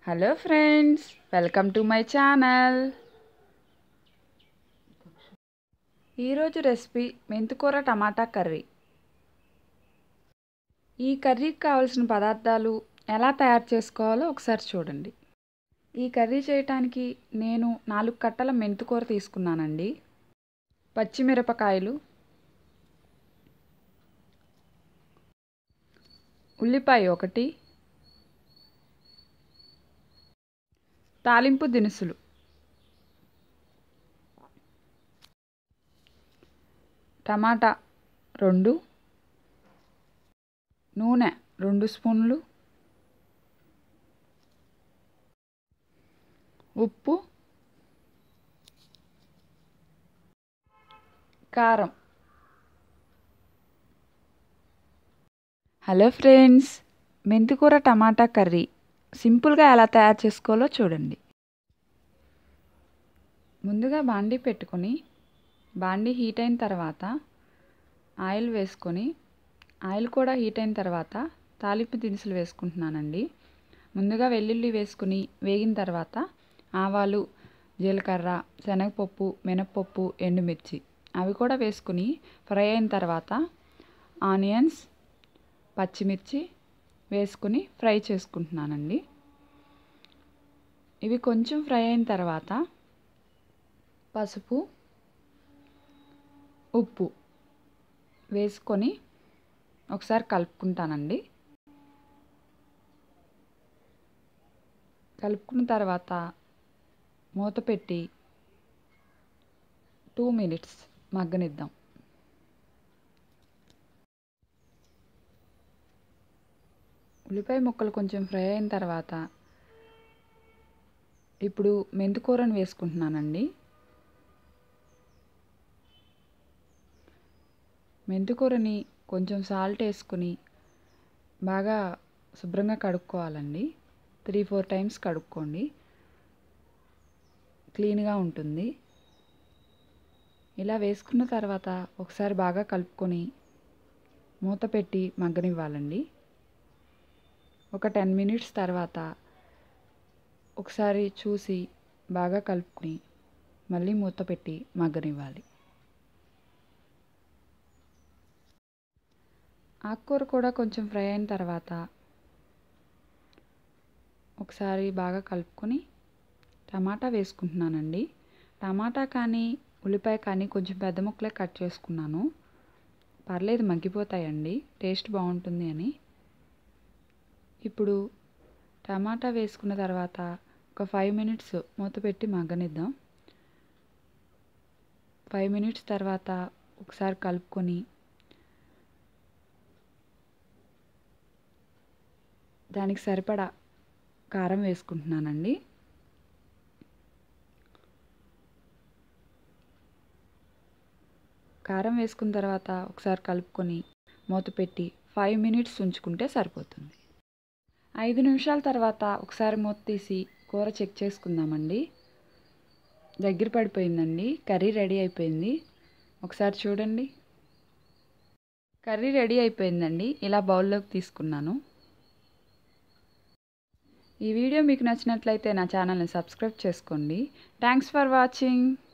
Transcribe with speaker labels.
Speaker 1: hello friends welcome to my channel ఈరోజు recipe మెంతికూర టమాటా కర్రీ ఈ కర్రీకి కావాల్సిన పదార్థాలు ఎలా తయారు చేసుకోవాలో ఒకసారి చూడండి ఈ కర్రీ చేయటానికి నేను నాలుగు కట్టల మెంతికూర తీసుకున్నానండి పచ్చిమిరపకాయలు ఉల్లిపాయ ఒకటి తాలింపు దినుసులు టమాటా రెండు నూనె రెండు స్పూన్లు ఉప్పు కారం హలో ఫ్రెండ్స్ మెంతికూర టమాటా కర్రీ సింపుల్గా ఎలా తయారు చేసుకోవాలో చూడండి ముందుగా బాండీ పెట్టుకొని బాండీ హీట్ అయిన తర్వాత ఆయిల్ వేసుకొని ఆయిల్ కూడా హీట్ అయిన తర్వాత తాలింపు దినుసులు వేసుకుంటున్నానండి ముందుగా వెల్లుల్లి వేసుకుని వేగిన తర్వాత ఆవాలు జీలకర్ర శనగపప్పు మినప్పప్పు ఎండుమిర్చి అవి కూడా వేసుకుని ఫ్రై అయిన తర్వాత ఆనియన్స్ పచ్చిమిర్చి వేసుకుని ఫ్రై చేసుకుంటున్నానండి ఇవి కొంచెం ఫ్రై అయిన తర్వాత పసుపు ఉప్పు వేసుకొని ఒకసారి కలుపుకుంటానండి కలుపుకున్న తర్వాత మూత పెట్టి టూ మినిట్స్ మగ్గనిద్దాం ఉల్లిపాయ ముక్కలు కొంచెం ఫ్రై అయిన తర్వాత ఇప్పుడు మెంతికూరను వేసుకుంటున్నానండి మెంతికూరని కొంచెం సాల్ట్ వేసుకుని బాగా శుభ్రంగా కడుక్కోవాలండి త్రీ ఫోర్ టైమ్స్ కడుక్కోండి క్లీన్గా ఉంటుంది ఇలా వేసుకున్న తర్వాత ఒకసారి బాగా కలుపుకొని మూత పెట్టి మగ్గనివ్వాలండి ఒక టెన్ మినిట్స్ తర్వాత ఒకసారి చూసి బాగా కలుపుకొని మళ్ళీ మూత పెట్టి మగ్గనివ్వాలి ఆకుకూర కూడా కొంచెం ఫ్రై అయిన తర్వాత ఒకసారి బాగా కలుపుకొని టమాటా వేసుకుంటున్నానండి టమాటా కానీ ఉల్లిపాయ కానీ కొంచెం పెద్ద ముక్కలే కట్ చేసుకున్నాను పర్లేదు మగ్గిపోతాయండి టేస్ట్ బాగుంటుంది అని ఇప్పుడు టమాటా వేసుకున్న తర్వాత ఒక ఫైవ్ మినిట్స్ మూత పెట్టి మగ్గనిద్దాం ఫైవ్ మినిట్స్ తర్వాత ఒకసారి కలుపుకొని దానికి సరిపడా కారం వేసుకుంటున్నానండి కారం వేసుకున్న తర్వాత ఒకసారి కలుపుకొని మూత పెట్టి ఫైవ్ మినిట్స్ ఉంచుకుంటే సరిపోతుంది ఐదు నిమిషాల తర్వాత ఒకసారి మూత తీసి కూర చెక్ చేసుకుందామండి దగ్గర పడిపోయిందండి కర్రీ రెడీ అయిపోయింది ఒకసారి చూడండి కర్రీ రెడీ అయిపోయిందండి ఇలా బౌల్లోకి తీసుకున్నాను ఈ వీడియో మీకు నచ్చినట్లయితే నా ఛానల్ని సబ్స్క్రైబ్ చేసుకోండి థ్యాంక్స్ ఫర్ వాచింగ్